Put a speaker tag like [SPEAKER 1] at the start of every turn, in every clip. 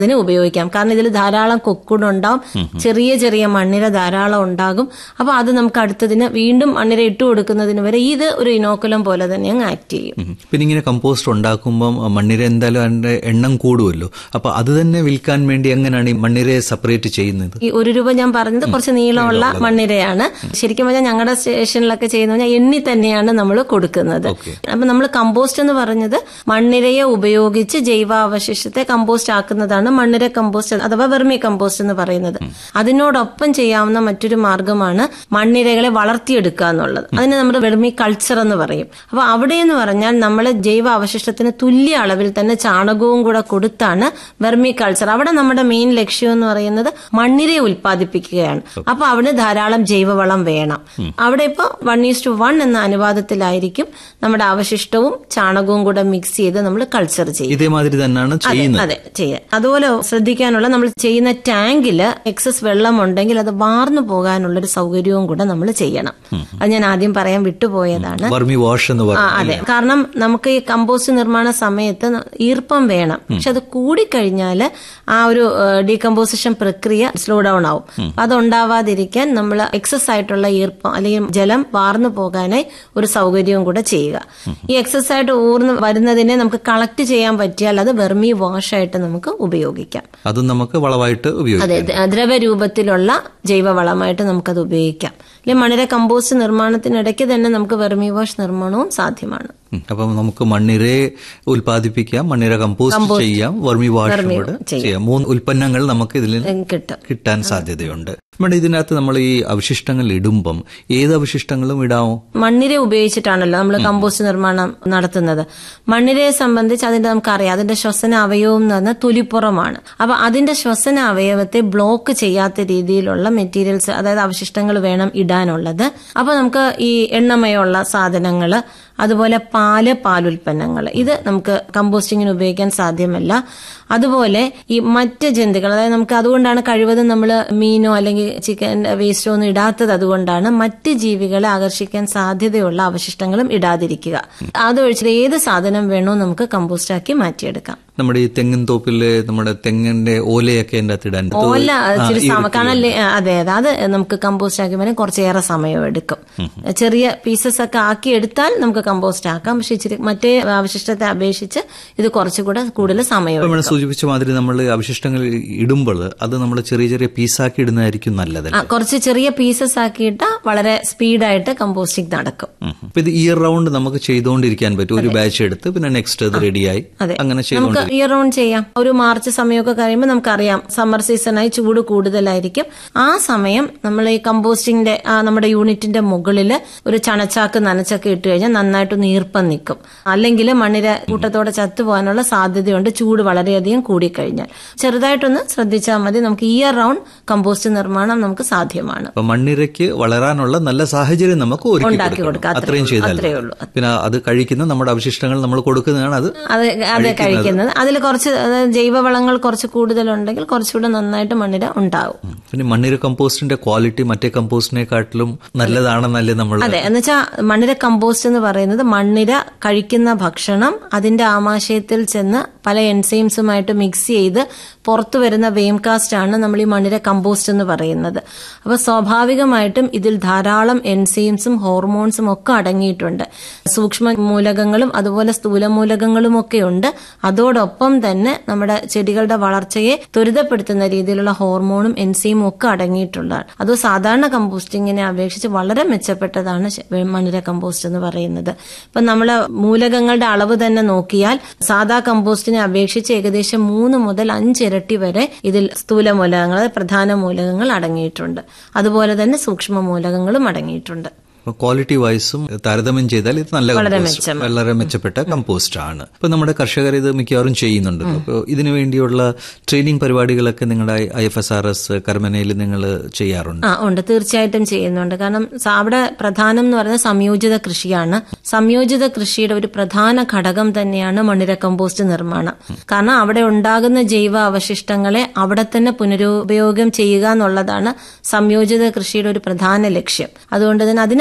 [SPEAKER 1] ഇതിന് ഉപയോഗിക്കാം കാരണം ഇതിൽ ധാരാളം കൊക്കുടുണ്ടാവും ചെറിയ ചെറിയ മണ്ണിര ധാരാളം ഉണ്ടാകും അപ്പൊ അത് നമുക്ക് അടുത്തതിന് വീണ്ടും മണ്ണിര ഇട്ട് കൊടുക്കുന്നതിന് വരെ ഇത് ഒരു ഇനോക്കുലം പോലെ തന്നെ അങ്ങ് ആക്ട് ചെയ്യും
[SPEAKER 2] ഉം. പിന്നെ ഇങ്ങനെ കമ്പോസ്റ്റ് ഉണ്ടാക്കുമ്പം മണ്ണിര എന്തായാലും അതിന്റെ എണ്ണം കൂടുമല്ലോ അപ്പൊ അത് തന്നെ വിൽക്കാൻ വേണ്ടി എങ്ങനെയാണ് ഈ മണ്ണിരയെ സെപ്പറേറ്റ് ചെയ്യുന്നത്
[SPEAKER 1] ഈ ഒരു രൂപ ഞാൻ പറഞ്ഞത് കുറച്ച് നീളമുള്ള മണ്ണിരയാണ് ശരിക്കും പറഞ്ഞാൽ ഞങ്ങളുടെ സ്റ്റേഷനിലൊക്കെ ചെയ്യുന്ന പറഞ്ഞാൽ എണ്ണി തന്നെയാണ് നമ്മൾ കൊടുക്കുന്നത്
[SPEAKER 2] Okay.
[SPEAKER 1] അപ്പൊ നമ്മൾ കമ്പോസ്റ്റ് എന്ന് പറഞ്ഞത് മണ്ണിരയെ ഉപയോഗിച്ച് ജൈവാവശിഷ്ടത്തെ കമ്പോസ്റ്റ് ആക്കുന്നതാണ് മണ്ണിര കമ്പോസ്റ്റ് അഥവാ വെർമി കമ്പോസ്റ്റ് എന്ന് പറയുന്നത് അതിനോടൊപ്പം ചെയ്യാവുന്ന മറ്റൊരു മാർഗമാണ് മണ്ണിരകളെ വളർത്തിയെടുക്കുക എന്നുള്ളത് അതിന് നമ്മൾ വെർമി കൾച്ചർ എന്ന് പറയും അപ്പൊ അവിടെ എന്ന് പറഞ്ഞാൽ നമ്മൾ ജൈവ അവശിഷ്ടത്തിന് തുല്യ അളവിൽ തന്നെ ചാണകവും കൂടെ കൊടുത്താണ് വെർമി കൾച്ചർ അവിടെ നമ്മുടെ മെയിൻ ലക്ഷ്യം എന്ന് പറയുന്നത് മണ്ണിരയെ ഉൽപ്പാദിപ്പിക്കുകയാണ് അപ്പൊ അവിടെ ധാരാളം ജൈവവളം വേണം അവിടെ ഇപ്പോൾ വൺ ഈസ് ടു വൺ എന്ന അനുപാതത്തിലായിരിക്കും നമ്മുടെ അവശിഷ്ടവും ചാണകവും കൂടെ മിക്സ് ചെയ്ത് നമ്മൾ കൾച്ചർ ചെയ്യും
[SPEAKER 2] ഇതേമാതിരി തന്നെയാണ് ചെയ്യുന്നത്
[SPEAKER 1] അതെ ചെയ്യാം അതുപോലെ ശ്രദ്ധിക്കാനുള്ള നമ്മൾ ചെയ്യുന്ന ടാങ്കില് എക്സസ് വെള്ളം ഉണ്ടെങ്കിൽ അത് വാർന്നു പോകാനുള്ള ഒരു സൗകര്യവും കൂടെ നമ്മൾ ചെയ്യണം അത് ഞാൻ ആദ്യം പറയാൻ വിട്ടുപോയതാണ്
[SPEAKER 2] വർമി വാഷ് എന്ന്
[SPEAKER 1] ആ
[SPEAKER 2] പറഞ്ഞു
[SPEAKER 1] അതെ കാരണം നമുക്ക് ഈ കമ്പോസ്റ്റ് നിർമ്മാണ സമയത്ത് ന- ഈർപ്പം വേണം പക്ഷെ അത് കൂടിക്കഴിഞ്ഞാൽ ആ ഒരു ഡീകമ്പോസിഷൻ പ്രക്രിയ സ്ലോ ഡൗൺ ആവും അപ്പൊ അതുണ്ടാവാതിരിക്കാൻ നമ്മൾ എക്സസ് ആയിട്ടുള്ള ഈർപ്പം അല്ലെങ്കിൽ ജലം വാർന്നു പോകാനായി ഒരു സൗകര്യവും കൂടെ ചെയ്യുക ഈ എക്സസ് ആയിട്ട് ഊർന്ന് വരുന്നതിനെ നമുക്ക് കളക്ട് ചെയ്യാൻ പറ്റിയാൽ അത് വെർമി വാഷ് ആയിട്ട് നമുക്ക് ഉപയോഗിക്കാം
[SPEAKER 2] അതും നമുക്ക് വളമായിട്ട് ഉപയോഗിക്കാം
[SPEAKER 1] അതെ ദ്ര- ദ്രവരൂപത്തിലുള്ള ജൈവവളമായിട്ട് നമുക്കത് ഉപയോഗിക്കാം അല്ലെങ്കിൽ മണ്ണിര കമ്പോസ്റ്റ് നിർമ്മാണത്തിനിടയ്ക്ക് തന്നെ നമുക്ക് വെർമി വാഷ് നിർമ്മാണവും സാധ്യമാണ്
[SPEAKER 2] ഉം. അപ്പം നമുക്ക് മണ്ണിരയെ ഉൽപ്പാദിപ്പിക്കാം മണ്ണിര കമ്പോസ്റ്റ് ചെയ്യാം വർമി വാഷും കൂടെ ചെയ്യാം മൂന്ന് ഉൽപ്പന്നങ്ങൾ നമുക്ക് ഇതിൽ
[SPEAKER 1] ഉം, കിട്ടും
[SPEAKER 2] കിട്ടാൻ സാധ്യതയുണ്ട് നമ്മുടെ ഇതിനകത്ത് നമ്മൾ ഈ അവശിഷ്ടങ്ങൾ ഇടുമ്പം ഏത് അവശിഷ്ടങ്ങളും ഇടാമോ
[SPEAKER 1] മണ്ണിര ഉപയോഗിച്ചിട്ടാണല്ലോ നമ്മൾ കമ്പോസ്റ്റ് നിർമ്മാണം നടത്തുന്നത് മണ്ണിരയെ സംബന്ധിച്ച് അതിന്റെ നമുക്കറിയാം അതിന്റെ ശ്വസന അവയവം എന്ന് പറഞ്ഞാൽ തൊലിപ്പുറമാണ് അപ്പൊ അതിന്റെ ശ്വസന അവയവത്തെ ബ്ലോക്ക് ചെയ്യാത്ത രീതിയിലുള്ള മെറ്റീരിയൽസ് അതായത് അവശിഷ്ടങ്ങൾ വേണം ഇടാനുള്ളത് അപ്പൊ നമുക്ക് ഈ എണ്ണമയമുള്ള സാധനങ്ങള് അതുപോലെ പാല് പാലുൽപ്പന്നങ്ങൾ ഇത് നമുക്ക് കമ്പോസ്റ്റിങ്ങിന് ഉപയോഗിക്കാൻ സാധ്യമല്ല അതുപോലെ ഈ മറ്റ് ജന്തുക്കൾ അതായത് നമുക്ക് അതുകൊണ്ടാണ് കഴിവതും നമ്മൾ മീനോ അല്ലെങ്കിൽ ചിക്കൻ വേസ്റ്റോ ഒന്നും ഇടാത്തത് അതുകൊണ്ടാണ് മറ്റ് ജീവികളെ ആകർഷിക്കാൻ സാധ്യതയുള്ള അവശിഷ്ടങ്ങളും ഇടാതിരിക്കുക അതൊഴിച്ചിട്ട് ഏത് സാധനം വേണോ നമുക്ക് കമ്പോസ്റ്റ് ആക്കി മാറ്റിയെടുക്കാം
[SPEAKER 2] നമ്മുടെ ഈ തെങ്ങിൻ തോപ്പില് നമ്മുടെ തെങ്ങിന്റെ ഓലയൊക്കെ അതിന്റെ അകത്ത് ഇടാൻ പറ്റും.
[SPEAKER 1] ഓല
[SPEAKER 2] ആ,
[SPEAKER 1] ഇച്ചിരി
[SPEAKER 2] ഈ
[SPEAKER 1] സമ
[SPEAKER 2] ഒരു
[SPEAKER 1] കാരണം ലേ- അതെ അതെ അത് നമുക്ക് കമ്പോസ്റ്റ് ആക്കി വരാൻ കുറച്ചേറെ സമയം എടുക്കും ചെറിയ പീസസ് ഒക്കെ ആക്കി എടുത്താൽ നമുക്ക് കമ്പോസ്റ്റ് ആക്കാം പക്ഷെ ഇച്ചിരി മറ്റേ അവശിഷ്ടത്തെ അപേക്ഷിച്ച് ഇത് കുറച്ചുകൂടെ കൂടുതൽ സമയം
[SPEAKER 2] ഇപ്പൊ നമ്മൾ സൂചിപ്പിച്ച മാതിരി നമ്മൾ അവശിഷ്ടങ്ങൾ ഇടുമ്പോൾ അത് നമ്മൾ ചെറിയ ചെറിയ പീസാക്കി ഇടുന്നതായിരിക്കും നല്ലത്
[SPEAKER 1] ആ, കുറച്ച് ചെറിയ പീസസ് ആക്കിയിട്ട് വളരെ സ്പീഡായിട്ട് കമ്പോസ്റ്റിംഗ് നടക്കും
[SPEAKER 2] അപ്പൊ ഇത് ഇയർ റൗണ്ട് നമുക്ക് ചെയ്തുകൊണ്ടിരിക്കാൻ പറ്റും ഒരു ബാച്ച് എടുത്ത് പിന്നെ നെക്സ്റ്റ് അത് റെഡിയായി
[SPEAKER 1] അതെ
[SPEAKER 2] അങ്ങനെ
[SPEAKER 1] നമുക്ക്
[SPEAKER 2] ചെയ്തുകൊണ്ട്
[SPEAKER 1] ഇയർ റൗണ്ട് ചെയ്യാം ഒരു മാർച്ച് സമയമൊക്കെ കഴിയുമ്പോൾ നമുക്കറിയാം സമ്മർ സീസണായി ചൂട് കൂടുതലായിരിക്കും ആ സമയം നമ്മൾ ഈ കമ്പോസ്റ്റിംഗിന്റെ ആ നമ്മുടെ യൂണിറ്റിന്റെ മുകളിൽ ഒരു ചണച്ചാക്ക് നനച്ചൊക്കെ ഇട്ട് കഴിഞ്ഞാൽ നന്നായിട്ടൊന്ന് ഈർപ്പം നിൽക്കും അല്ലെങ്കിൽ മണ്ണിര കൂട്ടത്തോടെ ചത്തുപോകാനുള്ള സാധ്യതയുണ്ട് ചൂട് വളരെയധികം കൂടിക്കഴിഞ്ഞാൽ ചെറുതായിട്ടൊന്ന് ശ്രദ്ധിച്ചാൽ മതി നമുക്ക് ഇയർ റൗണ്ട് കമ്പോസ്റ്റ് നിർമ്മാണം നമുക്ക് സാധ്യമാണ്
[SPEAKER 2] അപ്പൊ മണ്ണിരയ്ക്ക് വളരാനുള്ള നല്ല സാഹചര്യം നമുക്ക് ഒരുക്കി
[SPEAKER 1] ഉണ്ടാക്കി
[SPEAKER 2] കൊടുക്കണം.
[SPEAKER 1] കൊടുക്കാം.
[SPEAKER 2] അത്രയും
[SPEAKER 1] അത്രേ
[SPEAKER 2] ചെയ്താൽ
[SPEAKER 1] അത്രേ
[SPEAKER 2] മതി.
[SPEAKER 1] ഉള്ളൂ.
[SPEAKER 2] പിന്നെ അത് കഴിക്കുന്ന നമ്മുടെ അവശിഷ്ടങ്ങൾ നമ്മൾ കൊടുക്കുന്നതാണ് അത്
[SPEAKER 1] അത് അത് കഴിക്കുന്നത് അതിൽ കുറച്ച് അതായത് ജൈവവളങ്ങൾ കുറച്ച് കൂടുതലുണ്ടെങ്കിൽ കുറച്ചുകൂടെ നന്നായിട്ട് മണ്ണിര ഉണ്ടാവും
[SPEAKER 2] പിന്നെ മണ്ണിര കമ്പോസ്റ്റിന്റെ ക്വാളിറ്റി മറ്റേ കമ്പോസ്റ്റിനെക്കാട്ടിലും നല്ലതാണെന്നല്ലേ നമ്മൾ
[SPEAKER 1] അതെ എന്നുവെച്ചാൽ മണ്ണിര കമ്പോസ്റ്റ് എന്ന് പറയുന്നത് മണ്ണിര കഴിക്കുന്ന ഭക്ഷണം അതിന്റെ ആമാശയത്തിൽ ചെന്ന് പല എൻസൈംസുമായിട്ട് മിക്സ് ചെയ്ത് പുറത്തു വരുന്ന വെയിംകാസ്റ്റ് ആണ് നമ്മൾ ഈ മണ്ണിര കമ്പോസ്റ്റ് എന്ന് പറയുന്നത് അപ്പൊ സ്വാഭാവികമായിട്ടും ഇതിൽ ധാരാളം എൻസൈംസും ഹോർമോൺസും ഒക്കെ അടങ്ങിയിട്ടുണ്ട് സൂക്ഷ്മ മൂലകങ്ങളും അതുപോലെ സ്ഥൂല മൂലകങ്ങളും ഒക്കെ ഉണ്ട് അതോടൊപ്പം തന്നെ നമ്മുടെ ചെടികളുടെ വളർച്ചയെ ത്വരിതപ്പെടുത്തുന്ന രീതിയിലുള്ള ഹോർമോണും എൻസൈമും ഒക്കെ അടങ്ങിയിട്ടുള്ളതാണ് അത് സാധാരണ കമ്പോസ്റ്റിങ്ങിനെ അപേക്ഷിച്ച് വളരെ മെച്ചപ്പെട്ടതാണ് ശ- മണ്ണിര കമ്പോസ്റ്റ് എന്ന് പറയുന്നത് ഇപ്പൊ നമ്മൾ മൂലകങ്ങളുടെ അളവ് തന്നെ നോക്കിയാൽ സാധാ കമ്പോസ്റ്റിനെ അപേക്ഷിച്ച് ഏകദേശം മൂന്ന് മുതൽ അഞ്ച് ഇരട്ടി വരെ ഇതിൽ സ്ഥൂല മൂലകങ്ങൾ അതായത് പ്രധാന മൂലകങ്ങൾ അടങ്ങിയിട്ടുണ്ട് അതുപോലെ തന്നെ സൂക്ഷ്മ മൂലകങ്ങളും അടങ്ങിയിട്ടുണ്ട്
[SPEAKER 2] ക്വാളിറ്റി വൈസും താരതമ്യം ചെയ്താൽ ഇത് നല്ല
[SPEAKER 1] വളരെ
[SPEAKER 2] compost.
[SPEAKER 1] മെച്ചം.
[SPEAKER 2] വളരെ മെച്ചപ്പെട്ട കമ്പോസ്റ്റ് ആണ് ഇപ്പൊ നമ്മുടെ കർഷകർ ഇത് മിക്കവാറും ചെയ്യുന്നുണ്ടല്ലോ അപ്പോൾ ഇതിനു വേണ്ടിയുള്ള ട്രെയിനിങ് പരിപാടികളൊക്കെ നിങ്ങളുടെ I F S R S കർമ്മനയിൽ നിങ്ങൾ ചെയ്യാറുണ്ട്
[SPEAKER 1] ആ ഉണ്ട് തീർച്ചയായിട്ടും ചെയ്യുന്നുണ്ട് കാരണം സ- അവിടെ പ്രധാനം എന്ന് പറയുന്നത് സംയോജിത കൃഷിയാണ് സംയോജിത കൃഷിയുടെ ഒരു പ്രധാന ഘടകം തന്നെയാണ് മണ്ണിര കമ്പോസ്റ്റ് നിർമ്മാണം കാരണം അവിടെ ഉണ്ടാകുന്ന ജൈവ അവശിഷ്ടങ്ങളെ അവിടെ തന്നെ പുനരുപയോഗം ചെയ്യുക എന്നുള്ളതാണ് സംയോജിത കൃഷിയുടെ ഒരു പ്രധാന ലക്ഷ്യം അതുകൊണ്ട് തന്നെ അതിന്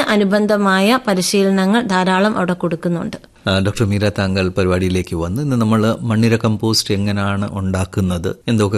[SPEAKER 1] അനുബന്ധമായ പരിശീലനങ്ങൾ ധാരാളം അവിടെ കൊടുക്കുന്നുണ്ട്
[SPEAKER 2] ആ, ഡോക്ടർ മീര താങ്കൾ പരിപാടിയിലേക്ക് വന്ന് ഇന്ന് നമ്മൾ മണ്ണിര കമ്പോസ്റ്റ് എങ്ങനെയാണ് ഉണ്ടാക്കുന്നത് എന്തൊക്കെ